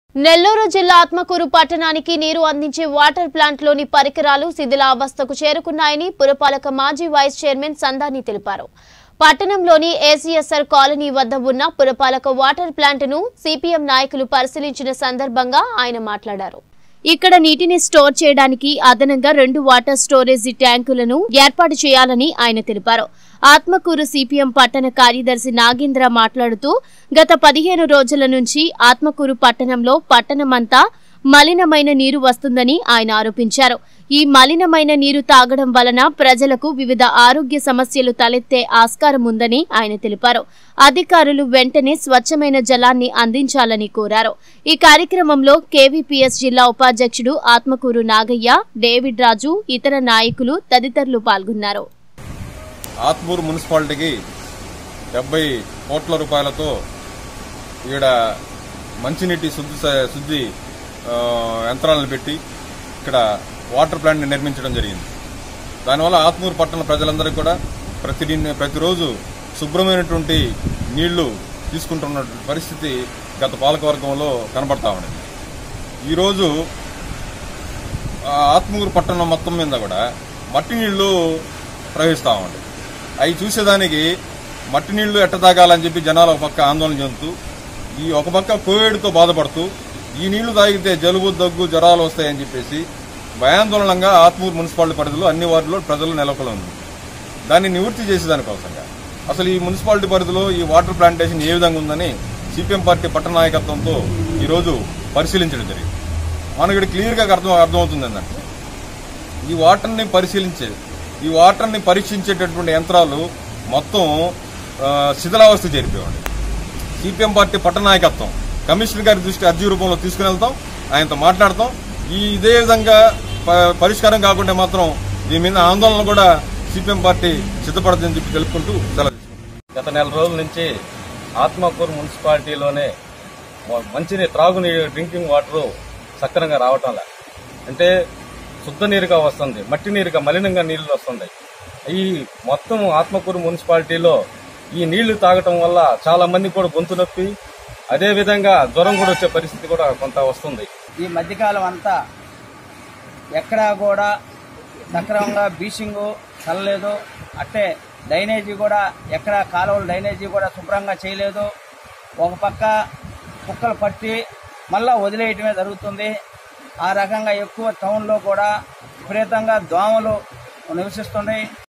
నెల్లూరు జిల్లా ఆత్మకూరు పట్టణానికి నీరు అందించే వాటర్ ప్లాంట్లోని పరికరాలు శిథిలావస్థకు చేరుకున్నాయని పురపాలక మాజీ వైస్ చైర్మన్ సందాని తెలిపారు పట్టణంలోని ఏసీఎస్ఆర్ కాలనీ వద్ద ఉన్న పురపాలక వాటర్ ప్లాంట్ను సిపిఎం నాయకులు పరిశీలించిన సందర్భంగా ఆయన మాట్లాడారు ఇక్కడ నీటిని స్టోర్ చేయడానికి అదనంగా రెండు వాటర్ స్టోరేజీ ట్యాంకులను ఏర్పాటు చేయాలని ఆయన తెలిపారు ఆత్మకూరు సిపిఎం పట్టణ కార్యదర్శి నాగేంద్ర మాట్లాడుతూ గత పదిహేను రోజుల నుంచి ఆత్మకూరు పట్టణంలో పట్టణమంతా మలినమైన నీరు వస్తుందని ఆయన ఆరోపించారు ఈ మలినమైన నీరు తాగడం వలన ప్రజలకు వివిధ ఆరోగ్య సమస్యలు తలెత్తే ఆస్కారం ఉందని ఆయన తెలిపారు అధికారులు వెంటనే స్వచ్ఛమైన జలాన్ని అందించాలని కోరారు ఈ కార్యక్రమంలో కేవీపీఎస్ జిల్లా ఉపాధ్యక్షుడు ఆత్మకూరు నాగయ్య డేవిడ్ రాజు ఇతర నాయకులు తదితరులు పాల్గొన్నారు ఆత్మూరు మున్సిపాలిటీకి డెబ్బై కోట్ల రూపాయలతో ఈడ మంచినీటి శుద్ధి స- శుద్ధి ఆ, యంత్రాలను పెట్టి ఇక్కడ వాటర్ ప్లాంట్ని నిర్మించడం జరిగింది దానివల్ల ఆత్మూరు పట్టణ ప్రజలందరికీ కూడా ప్రతి ప్రతిరోజు శుభ్రమైనటువంటి నీళ్లు తీసుకుంటున్న పరిస్థితి గత పాలకవర్గంలో కనబడతా ఉన్నది ఈరోజు ఆ ఆత్మూరు పట్టణం మొత్తం మీద కూడా మట్టి నీళ్లు ప్రవహిస్తా ఉంది అవి చూసేదానికి మట్టి నీళ్లు ఎట్ట తాగాలని చెప్పి జనాలు ఒక పక్క ఆందోళన చెందుతూ ఈ ఒక పక్క కోవిడ్తో బాధపడుతూ ఈ నీళ్లు తాగితే జలుబు దగ్గు జ్వరాలు వస్తాయని చెప్పేసి భయాందోళనంగా ఆత్మూరు మున్సిపాలిటీ పరిధిలో అన్ని వార్డులో ప్రజలు నెలకొల ఉంది దాన్ని నివృత్తి చేసేదానికోసంగా అసలు ఈ మున్సిపాలిటీ పరిధిలో ఈ వాటర్ ప్లాంటేషన్ ఏ విధంగా ఉందని సిపిఎం పార్టీ పట్టణ నాయకత్వంతో ఈరోజు పరిశీలించడం జరిగింది మనకి ఇక్కడ క్లియర్గా అర్థం అర్థమవుతుంది ఏంటంటే ఈ వాటర్ని పరిశీలించే ఈ వాటర్ని పరీక్షించేటటువంటి యంత్రాలు మొత్తం ఆ, శిథిలావస్థ చేరిపోయాడు సిపిఎం పార్టీ పట్టణ నాయకత్వం కమిషనర్ గారి దృష్టి అర్జీ రూపంలో తీసుకుని వెళ్తాం ఆయనతో మాట్లాడతాం ఈ ఇదే విధంగా ప- పరిష్కారం కాకుంటే మాత్రం దీని మీద ఆందోళన కూడా సిపిఎం పార్టీ సిద్ధపడుతుందని చెప్పి తెలుపుకుంటూ సెలవు తీసుకుంటాం గత నెల రోజుల నుంచి ఆత్మకూరు మున్సిపాలిటీలోనే మ- మంచిని త్రాగునీరు డ్రింకింగ్ వాటర్ సక్రమంగా రావటంలా అంటే శుద్ధ నీరుగా వస్తుంది మట్టి నీరుగా మలినంగా నీళ్లు వస్తున్నాయి ఈ మొత్తం ఆత్మకూరు మున్సిపాలిటీలో ఈ నీళ్లు తాగటం వల్ల చాలా మంది కూడా గొంతు నొప్పి అదే విధంగా జ్వరం కూడా వచ్చే పరిస్థితి కూడా కొంత వస్తుంది ఈ మధ్యకాలం అంతా ఎక్కడా కూడా సక్రమంగా బీచింగ్ చల్లలేదు అట్టే డ్రైనేజీ కూడా ఎక్కడ కాలువలు డ్రైనేజీ కూడా శుభ్రంగా చేయలేదు ఒక పక్క కుక్కలు పట్టి మళ్ళా వదిలేయటమే జరుగుతుంది ఆ రకంగా ఎక్కువ టౌన్లో కూడా విపరీతంగా దోమలు నివసిస్తున్నాయి